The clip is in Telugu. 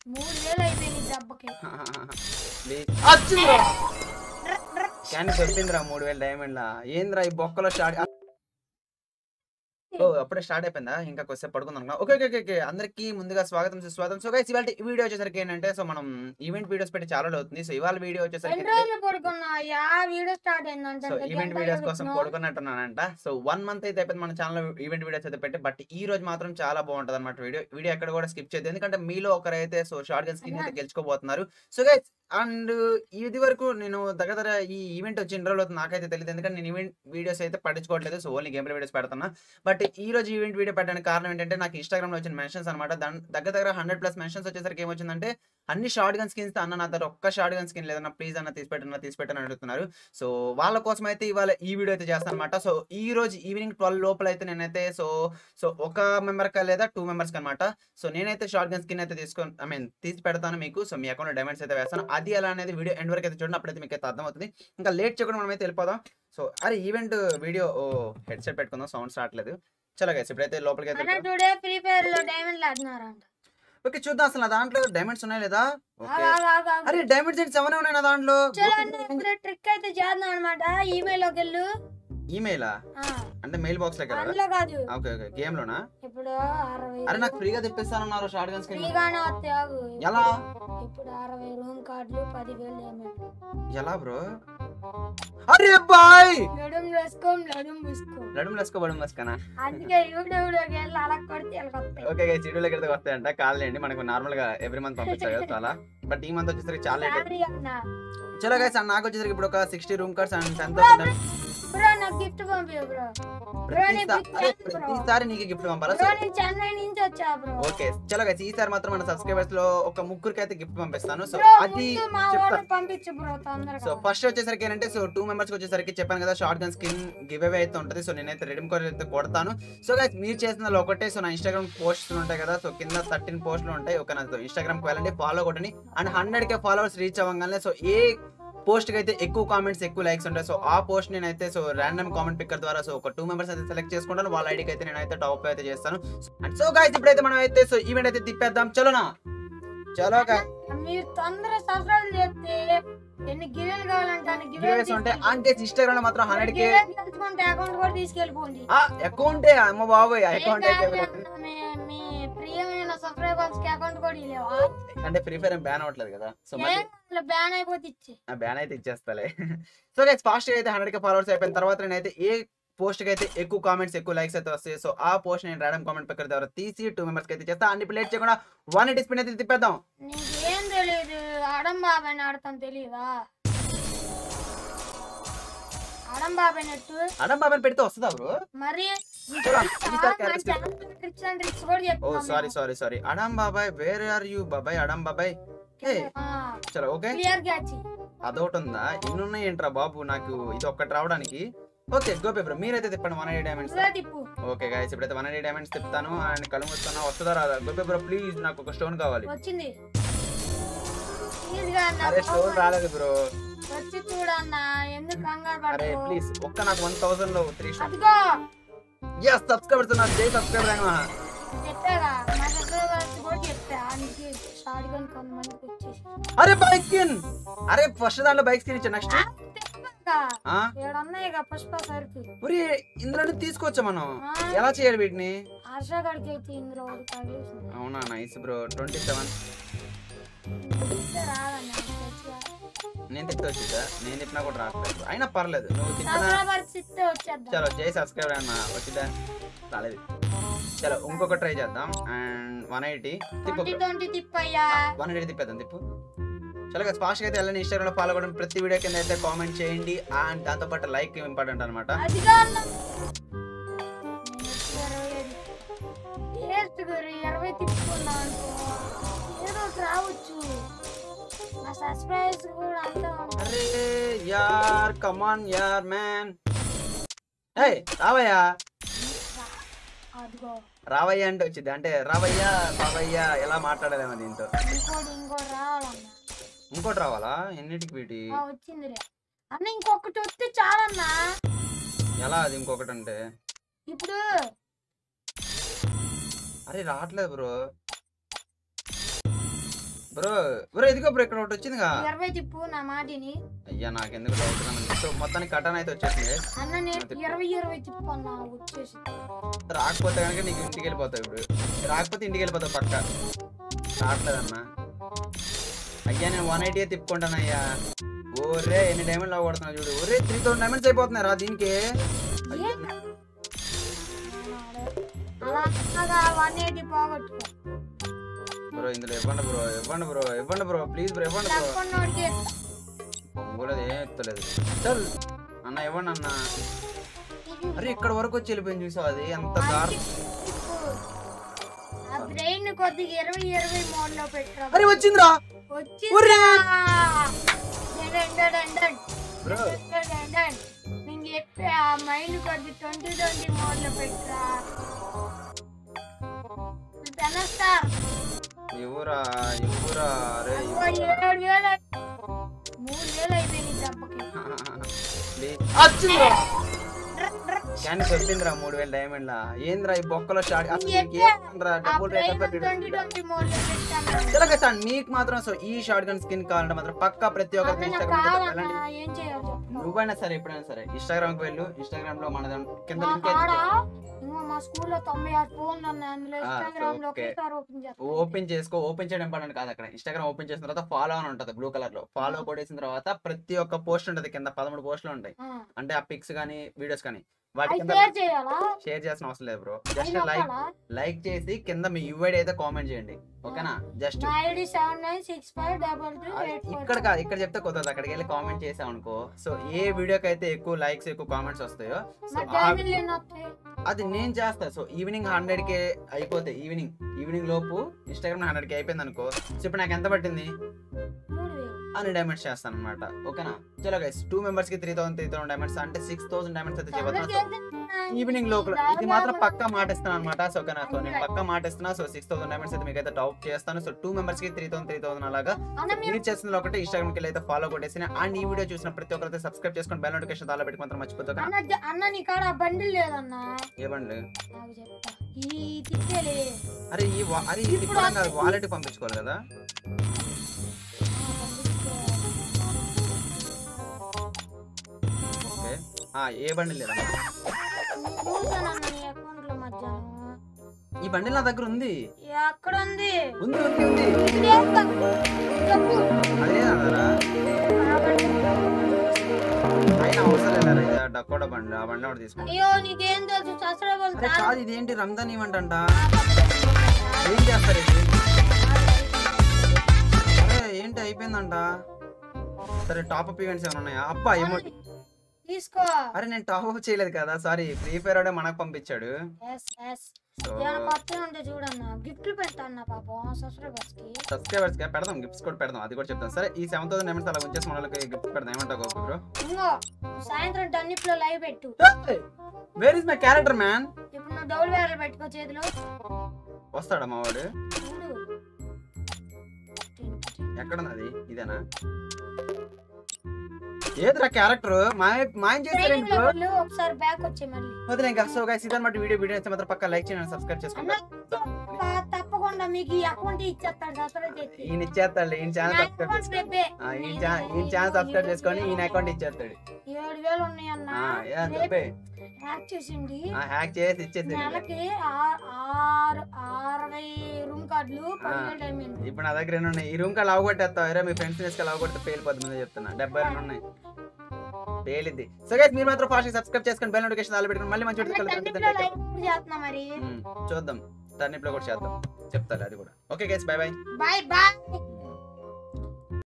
మూడు వేలు అయిపోయింది దెబ్బకి వచ్చింది కానీ చెప్పిందిరా మూడు వేల డైమండ్ లా ఏంద్రా ఈ బొక్కలో స్టార్ట్ ఓ అప్పుడే స్టార్ట్ అయిపోయిందా ఇంకా కొద్దిసేపు పడుకుందాం అనుకున్నా. ఓకే ఓకే ఓకే, ఓకే అందరికి ముందుగా స్వాగతం సుస్వాగతం సో గైస్ ఇవాళ వీడియో వచ్చేసరికి ఏంటంటే సో మనం ఈవెంట్ వీడియోస్ పెట్టి చాలా రోజులు అవుతుంది సో ఇవాళ వీడియో వచ్చేసరికి ఎన్ని రోజులు పడుకున్నా యా వీడియో స్టార్ట్ అయిందంటే సో ఈవెంట్ వీడియోస్ కోసం పడుకున్నట్టున్నానంట సో వన్ మంత్ అయితే అయిపోయింది మన ఛానల్ ఈవెంట్ వీడియోస్ అయితే పెట్టి బట్ ఈ రోజు మాత్రం చాలా బాగుంటది అనమాట వీడియో వీడియో ఎక్కడ కూడా స్కిప్ చేయదు ఎందుకంటే మీలో ఒకరైతే సో షార్ట్ గన్ స్కిన్ అయితే గెలుచుకోబోతున్నారు సో గైస్ అండ్ ఇది వరకు నేను దగ్గర దగ్గర ఈ ఈవెంట్ వచ్చి ఎన్ని రోజులు అవుతుంది నాకైతే తెలియదు ఎందుకంటే నేను ఈవెంట్ వీడియోస్ అయితే పట్టించుకోవట్లేదు సో ఓన్లీ గేమ్ వీడియోస్ పెడుతున్నా బట్ ఈ రోజు ఈవెంట్ వీడియో పెట్టడానికి కారణం ఏంటంటే నాకు ఇన్స్టాగ్రామ్ లో వచ్చిన మెన్షన్స్ అనమాట దగ్గర దగ్గర హండ్రెడ్ ప్లస్ మెన్షన్స్ వచ్చేసరికి ఏమొచ్చిందంటే అన్ని షార్ట్ గన్ స్కిన్స్ అన్న నా దగ్గర ఒక్క షార్ట్ గన్ స్కిన్ లేదన్నా ప్లీజ్ అన్న తీసి పెట్టన్నా తీసి పెట్టని అడుగుతున్నారు సో వాళ్ళ కోసం అయితే ఇవాళ ఈ వీడియో అయితే చేస్తాను అనమాట సో ఈ రోజు ఈవినింగ్ ట్వెల్వ్ లోపల అయితే నేనైతే సో సో ఒక మెంబర్ కా లేదా టూ మెంబర్స్ అనమాట సో నేనైతే షార్ట్ గన్ స్కిన్ అయితే తీసుకొని ఐ మీన్ తీసి పెడతాను మీకు సో మీ అకౌంట్ డైమండ్స్ అయితే వేస్తాను అది ఎలా అనేది వీడియో ఎండ్ వరకు అయితే చూడండి అప్పుడైతే మీకు అయితే అర్థమవుతుంది ఇంకా లేట్ చేయకుండా మనం అయితే వెళ్ళిపోదాం సో అరే ఈవెంట్ వీడియో ఓ హెడ్ సెట్ పెట్టుకుందాం సౌండ్స్ రావట్లేదు చలో గైస్ ఇప్పుడైతే లోపలికి అయితే అన్న టుడే ఫ్రీ ఫైర్ లో డైమండ్ ఆడినారంట ఓకే చూద్దాం అసలు నా దాంట్లో డైమండ్స్ ఉన్నాయి లేదా ఓకే ఆగు, ఆగు, ఆగు, ఆగు. అరే డైమండ్స్ ఏంటి సెవెన్ ఉన్నాయి నా దాంట్లో చలో అన్న ఇప్పుడు ట్రిక్ అయితే చేద్దాం అనమాట ఈమెయిల్ లోకి వెళ్ళు ఈమెయిలా ఆ, అంటే మెయిల్ బాక్స్ లెక్క అందులో కాదు ఓకే ఓకే గేమ్ లోనా ఇప్పుడు అరవై అరే నాకు ఫ్రీగా తెప్పిస్తానన్నారు షార్ట్ గన్ స్కిన్ ఫ్రీగానే వస్తాయి ఆగు ఎలా ఇప్పుడు అరవై రూమ్ కార్డులు పదివేలు డైమండ్ ఎలా బ్రో అరే బాయ్ లడుం వేసుకోం లడుం వేసుకోం నడుము లెస్కో బడుము లెస్కనా అందుకే యూట్యూబ్ లోకి వెళ్ళి అలా కొడితే వీళ్ళకి వస్తాయి ఓకే గైస్ చెడుల దగ్గరికి వస్తాయంట కాలేండి మనకు నార్మల్ గా ఎవ్రీ మంత్ పంపిస్తారు కదా చాలా బట్ ఈ మంత్ వచ్చేసరికి చాలా లేట్ సారీ అన్న చలో గైస్ నాకు వచ్చేసరికి ఇప్పుడు ఒక sixty room cards and ten bro thousand bro నాకు గిఫ్ట్ పంపి బ్రో బ్రో నేను big fan bro. ప్రతిసారి నీకు గిఫ్ట్ పంపాలా బ్రో నేను చెన్నై నుంచి వచ్చా బ్రో ఓకే చలో గైస్ ఈసారి మాత్రం మన సబ్స్క్రైబర్స్ లో ఒక ముగ్గురికి అయితే గిఫ్ట్ పంపిస్తాను సో బ్రో అది ముందు మా చెప్తా వాడు పంపించు బ్రో సో తొందరగా ఫస్ట్ వచ్చేసరికి ఏంటంటే సో టూ మెంబర్స్ వచ్చేసరికి చెప్పాను కదా short gun skin give అయితే ఉంటుంది సో నేనైతే రెడీమ్ కోడ్ అయితే కొడతాను సో గైస్ మీరు చేసిన ఒకటే సో నా ఇన్స్టాగ్రామ్ పోస్టులు ఉంటాయి కదా సో కింద థర్టీన్ పోస్టులు ఉంటాయి ఒక నా ఇన్స్టాగ్రామ్కి వెళ్ళండి ఫాలో కొట్టండి and hundred K followers reach అవ్వగానే సో ఏ పోస్ట్ కి అయితే ఎక్కువ కామెంట్స్ ఎక్కువ లైక్స్ ఉంటాయి సో ఆ పోస్ట్ నేనైతే సో ర్యాండమ్ కామెంట్ పిక్కర్ ద్వారా సో ఒక టూ మెంబర్స్ అయితే సెలెక్ట్ చేసుకుంటాను వాళ్ళ ఐడికి అయితే నేనైతే టాప్ అయితే చేస్తాను అండ్ సో గైస్ ఇప్పుడైతే మనం అయితే సో ఈవెంట్ అయితే తిప్పేద్దాం చలోనా చలో guys. మీరు తొందర సబ్స్క్రైబ్ చేస్తే ఎన్ని గివేలు కావాలంటే అన్ని Giveaways గివేలు ఉంటే అంటే ఇన్స్టాగ్రామ్ లో మాత్రం హండ్రెడ్ కే గెలుచుకుంటే అకౌంట్ కూడా తీసుకెళ్ళిపోండి ఆ అకౌంటే అమ్మ బాబోయ్ ఏం అకౌంట్ కాదు అయితే అన్న, మీ- మీ ప్రియమైన సబ్స్క్రైబర్స్ కి అకౌంట్ కూడా ఇలేవా అంటే ఫ్రీ ఫైర్ బ్యాన్ అవ్వట్లేదు కదా సో మళ్ళీ ఏం బ్యాన్ అయిపోతే ఇచ్చి ఆ బ్యాన్ అయితే ఇచ్చేస్తాలే సో గైస్ ఫాస్ట్ అయితే హండ్రెడ్ కే ఫాలోవర్స్ అయిపోయిన తర్వాత నేనైతే ఏ పోస్ట్ కి అయితే ఎక్కువ కామెంట్స్ ఎక్కువ లైక్స్ అయితే వస్తాయి సో ఆ పోస్ట్ నేను రాయడం కామెంట్ పక్కన ద్వారా తీసి టూ మెంబర్స్ కి అయితే చేస్తా అన్ని ప్లేట్ చేయకుండా వన్ ఎయిటీ స్పిన్ అయితే తిప్పేద్దాం నీకేం తెలియదు అడం బాబాయ్ ఆడతాం తెలియదా అడం బాబాయ్ నెట్టు అడం బాబాయ్ పెడితే వస్తుందా బ్రో మరి చూడండి, ఈసారి characters ట్రిక్స్ అండ్ ట్రిక్స్ కూడా ఓ చెప్తాం సారీ సారీ సారీ అడం బాబాయ్ వేర్ ఆర్ యూ బాబాయ్ అడం బాబాయ్ హే చలో ఓకే క్లియర్ క్యాచ్ అదొకటి ఉందా ఇన్ని ఉన్నాయి ఏంట్రా బాబు నాకు ఇది ఒక్కటి రావడానికి ఓకే గోపే బ్రో మీరైతే తిప్పండి వన్ ఎయిటీ డైమండ్స్ నువ్వే తిప్పు ఓకే గాయస్ ఇప్పుడైతే వన్ ఎయిటీ డైమండ్స్ తిప్పుతాను అండ్ కళ్ళు మూస్తున్నా వస్తుందా రాదా గోపే బ్రో ప్లీజ్ నాకు ఒక స్టోన్ కావాలి వచ్చింది ప్లీజ్ గా అన్న, అరే స్టోన్ రాలేదు బ్రో వచ్చి చూడన్నా ఎందుకు కంగారు అరే పడతావు ప్లీజ్ ఒక్క నాకు వన్ థౌసండ్ లో త్రీ స్టోన్ అదిగో ఎస్ సబ్స్క్రైబర్స్ ఉన్నారు జై సబ్స్క్రైబర్ అయినా చెప్పాగా మా సబ్స్క్రైబర్స్ కూడా చెప్పా నీకు షార్ట్ గన్ కొంతమందికి వచ్చేసి అరే బైక్ స్కిన్ అరే ఫస్ట్ దాంట్లో బైక్ స్కిన్ ఇచ్చా నెక్స్ట్ చెప్పాక ఏడున్నాయి పుష్ప సరుకు ఉరి ఇందులో తీసుకోవచ్చా మనం ఆ, ఎలా చేయాలి వీటిని హర్ష గడికి అయితే ఇందులో ఒకటి తగిలేసింది అవునా నైస్ బ్రో ట్వంటీ సెవెన్ ఇస్తే రాదన్న తెచ్చిగా. నేను తిప్పి వచ్చిందా నేను తిప్పినా కూడా రావట్లేదు అయినా పర్లేదు నువ్వు తిప్పినా సబ్స్క్రైబర్స్ ఇస్తే వచ్చేద్దాం చలో జై సబ్స్క్రైబర్ అన్న వచ్చిందా రాలేదు చలో ఇంకొక ట్రై చేద్దాం అండ్ వన్ ఎయిటీ తిప్పు ట్వంటీ ట్వంటీ తిప్పయ్యా వన్ ఎయిటీ తిప్పేద్దాం తిప్పు చలో కదా ఫాస్ట్ అయితే వెళ్ళండి ఇన్స్టాగ్రామ్ లో ఫాలో అవ్వడం ప్రతి వీడియో కింద అయితే కామెంట్ చేయండి అండ్ దాంతో పాటు లైక్ ఇంపార్టెంట్ అనమాట అదిగా అన్న టేస్ట్ గురి ఇరవై తిప్పుకున్నా అనుకో ఏదో ఒకటి రావచ్చు నా సబ్స్క్రైబర్స్ కూడా అంతా ఉంటారు. అరే యార్ కమాన్ యార్ మ్యాన్ ఏ రావయ్యా అదిగో రావయ్య అంటే వచ్చింది అంటే రావయ్యా రావయ్యా ఎలా మాట్లాడలేమో దీంతో ఇంకోటి ఇంకోటి రావాలన్నా ఇంకోటి రావాలా ఎన్నిటికి వీటి ఆ, వచ్చింది రే అన్న ఇంకొకటి వస్తే చాలన్నా ఎలా అది ఇంకొకటి అంటే ఇప్పుడు అరే రావట్లేదు బ్రో బ్రో బ్రో ఇదిగో బ్రో ఇక్కడ ఒకటి వచ్చిందిగా ఇరవై తిప్పు నా మాటిని అయ్యా నాకెందుకు డౌట్ సో మొత్తానికి కటన్ అయితే వచ్చేసింది అన్న నేను ఇరవై ఇరవై తిప్పు అన్న వచ్చేసి రాకపోతే కనుక నీకు ఇంటికి వెళ్ళిపోతావు ఇప్పుడు రాకపోతే ఇంటికి వెళ్ళిపోతావు పక్క రావట్లేదన్నా అయ్యా నేను వన్ ఎయిటీ తిప్పుకుంటాను అయ్యా ఓరే ఎన్ని డైమండ్ లో కొడుతున్నా చూడు ఒరే త్రీ థౌసండ్ డైమండ్స్ అయిపోతున్నాయి రా దీనికి అయ్యా, అలా వన్ ఎయిటీ పోగొట్టుకో బ్రో ఇందులో ఇవ్వండి బ్రో ఇవ్వండి బ్రో ఇవ్వండి బ్రో ప్లీజ్ బ్రో ఇవ్వండి బ్రో తక్కువనోడికి పొంగులేదు ఏం ఎత్తలేదు చల్ అన్న ఇవ్వండి అన్న అరే ఇక్కడ వరకు వచ్చి వెళ్ళిపోయింది చూసావు అది ఎంత దారుణం ఆ బ్రెయిన్ కొద్దిగా ఇరవై ఇరవై మోడ్ లో పెట్టరా అరే వచ్చిందిరా వచ్చి ఉర్రా! బ్రో నేను చెప్పే ఆ మైండ్ కొద్ది ట్వంటీ ట్వంటీ మోడ్ లో పెట్టరా పెనస్టార్ ఎవరా ఎవరా అరే ఏడు వేలు మూడు వేలు అయిపోయింది దెబ్బకి వచ్చిందిరా డ్ర, డ్ర. కానీ చెప్పిందిరా మూడు వేల డైమండ్ లా ఏంద్రా ఈ బొక్కలో స్టార్ట్ అసలు చెప్పా. నీకు ఏమనరా ఆ డబ్బులు రేట్ బ్రెయిన్ ట్వంటీ ట్వంటీ మోడ్ లో పెట్టాను తెలగ మీకు మాత్రం సో ఈ షార్ట్ గన్ స్కిన్ కావాలంటే మాత్రం పక్కా ప్రతి ఒక్కరికి అన్న ఇన్స్టాగ్రామ్ కాదన్నా ఏం చేయాలి చెప్పు నువ్వైనా సరే ఎప్పుడైనా సరే ఇన్స్టాగ్రామ్ కి వెళ్ళు ఇన్స్టాగ్రామ్ లో మన దాం- కింద మా లింక్ కాడ ఇంకో మా స్కూల్లో తొంభై ఆరు ఫోన్లు ఉన్నాయి అందులో ఆ, ఇన్స్టాగ్రామ్ లో ఓకే. ఒకేసారి ఓపెన్ చేస్తాను ఓపెన్ చేసుకో ఓపెన్ చేయడం ఇంపార్టెంట్ కాదు అక్కడ ఇన్స్టాగ్రామ్ ఓపెన్ చేసిన తర్వాత ఫాలో అని ఉంటుంది బ్లూ కలర్ లో ఫాలో కొట్టేసిన తర్వాత ప్రతి ఒక్క పోస్ట్ ఉంటుంది కింద పదమూడు పోస్టులు ఉంటాయి అంటే ఆ పిక్స్ కానీ వీడియోస్ కానీ వాటి అవి కింద షేర్ చేయాలా షేర్ చేసిన అవసరం లేదు బ్రో అవి జస్ట్ లైక్ నొక్కాలా? లైక్ చేసి కింద మీ యూఐడి అయితే కామెంట్ చేయండి ఓకేనా జస్ట్ నా ID seven nine six five double three eight four ఇక్కడ కాదు ఇక్కడ చెప్తే కొత్తది అక్కడికి వెళ్ళి కామెంట్ చేసాం అనుకో సో ఏ వీడియోకి అయితే ఎక్కువ లైక్స్ ఎక్కువ కామెంట్స్ వస్తాయో సో మా డైమండ్ ఎన్ని వస్తాయి అది నేను చేస్తా సో ఈవినింగ్ హండ్రెడ్ కే అయిపోతాయి ఈవినింగ్ ఈవినింగ్ లోపు ఇన్స్టాగ్రామ్ హండ్రెడ్ కే అయిపోయింది అనుకో సో ఇప్పుడు నాకు ఎంత పట్టింది మూడు వేలు అన్ని డైమండ్స్ చేస్తాను అనమాట ఓకేనా చలో గైస్ టూ మెంబర్స్ కి three thousand three thousand diamonds అంటే సిక్స్ థౌసండ్ డైమండ్స్ అయితే చేయబోతున్నా ఈవినింగ్ లోపల ఇది మాత్రం పక్కా మాట ఇస్తాను అనమాట సో ఓకేనా సో నేను పక్కా మాట ఇస్తున్నా సో సిక్స్ థౌసండ్ డైమండ్స్ అయితే మీకు అయితే టాప్ చేస్తాను సో టూ మెంబర్స్ కి త్రీ థౌసండ్ త్రీ థౌసండ్ అలాగా అన్న మీరు మీరు చేస్తున్న ఒకటి ఇన్స్టాగ్రామ్ కి అయితే ఫాలో కొట్టేసి అండ్ ఈ వీడియో చూసిన ప్రతి ఒక్కరైతే సబ్స్క్రైబ్ చేసుకొని బెల్ నోటిఫికేషన్ తాలో పెట్టి మాత్రం మర్చిపోతా అన్న జ- అన్న నీ కాడ బండిల్ లేదన్నా ఏ బండ్లు నాకు చెప్తా ఈ తిప్పేలే అరే ఈ వా- అరే ఇది ఇప్పుడు కూడా కాదు వాలెట్ పంపించుకోవాలి కదా ఓకే ఆ ఏ బండిల్ లేదా చూసానన్న నీ అకౌంట్ లో మధ్యాహ్నం ఈ బండిల్ నా దగ్గర ఉంది ఎక్కడ ఉంది ఉంది ఉంది ఉంది ఇదే తప్పు. తప్పు. అదే అదరా ఆ బండి. అయినా అవసరం లేదా ఇది డక్కోడా బండి ఆ బండి ఒకటి తీసుకోండి అయ్యో నీకేం తెలుసు ససరబల్ అరే కాదు ఇదేంటి రంజాన్ ఈవెంట్ అంట ఏం చేస్తారు ఇది అరే ఏంటి అయిపోయిందంట సరే టాప్ అప్ ఈవెంట్స్ ఏమైనా ఉన్నాయా అబ్బా ఏమో తీసుకో అరే నేను టాప్ అప్ చేయలేదు కదా సారీ ఫ్రీ ఫైర్ ఆడే మనకు పంపించాడు ఎస్ ఎస్ సో ఏమైనా కొత్త ఉంటే చూడన్న గిఫ్ట్లు పెడతాను పాపం ససరబల్స్ కి సబ్స్క్రైబర్స్ గా పెడదాం గిఫ్ట్స్ కూడా పెడదాం అది కూడా చెప్తాం సరే ఈ సెవెన్ థౌసండ్ డైమండ్స్ అలా ఉంచేసి మన వాళ్ళకి గిఫ్ట్ పెడదాం ఏమంటావు గోపి బ్రో ఇంకో సాయంత్రం టన్నిప్ లో లైవ్ పెట్టు where is my character man ఇప్పుడు నువ్వు డౌల్ వేర్లు పెట్టుకో చేతిలో వస్తాడా మా వాడు చూడు ఎక్కడ ఉన్నది ఇదేనా ఏదిరా క్యారెక్టర్ మాయ మాయం చేస్తారేంటి ట్రైనింగ్ లో బ్రో వెళ్ళు, ఒకసారి బ్యాక్ వచ్చే మళ్ళీ వదిలే ఇంకా సో గైస్ ఇదన్నమాట వీడియో వీడియో నచ్చితే మాత్రం పక్క లైక్ చేయండి సబ్స్క్రైబ్ చేసుకోండి అన్న తప్ప- తప్పకుండా మీకు ఈ అకౌంట్ ఇచ్చేస్తాడు దసరా చేసి ఈయన ఇచ్చేస్తాడు ఈయన ఛానల్ నా సబ్స్క్రైబ్ అకౌంట్ రేపే ఆ, ఈయన ఛానల్ ఈయన ఛానల్ సబ్స్క్రైబ్ చేసుకొని ఈయన అకౌంట్ ఇచ్చేస్తాడు ఏడు వేలు ఉన్నాయన్న ఆ, యా, చెప్పే హ్యాక్ చేసింది హ్యాక్ చేసి ఇచ్చేసి నెలకి ఆ- ఆరు అరవై రూమ్ కార్డులు పదివేలు డైమండ్ ఇప్పుడు నా దగ్గర ఎన్ని ఉన్నాయి ఈ రూమ్ కా లావు కొట్టేస్తావు ఎరా మీ ఫ్రెండ్స్ తీసుకెళ్ళి లావు కొడితే పేలిపోద్ది ముందే చెప్తున్నా డెబ్బై రెండు ఉన్నాయి పేలిద్ది సో గైస్ మీరు మాత్రం ఫాస్ట్ సబ్స్క్రైబ్ చేసుకొని బెల్ నోటిఫికేషన్ ఆల్ పెట్టుకొని మళ్ళీ మంచి వీడియోతో టన్నిప్ లో కలుద్దాం. లైవ్ చేస్తున్నా మరి ఉమ్, చూద్దాం టర్నిప్ లో కూడా చేద్దాం చెప్తారు అది కూడా okay guys bye bye bye bye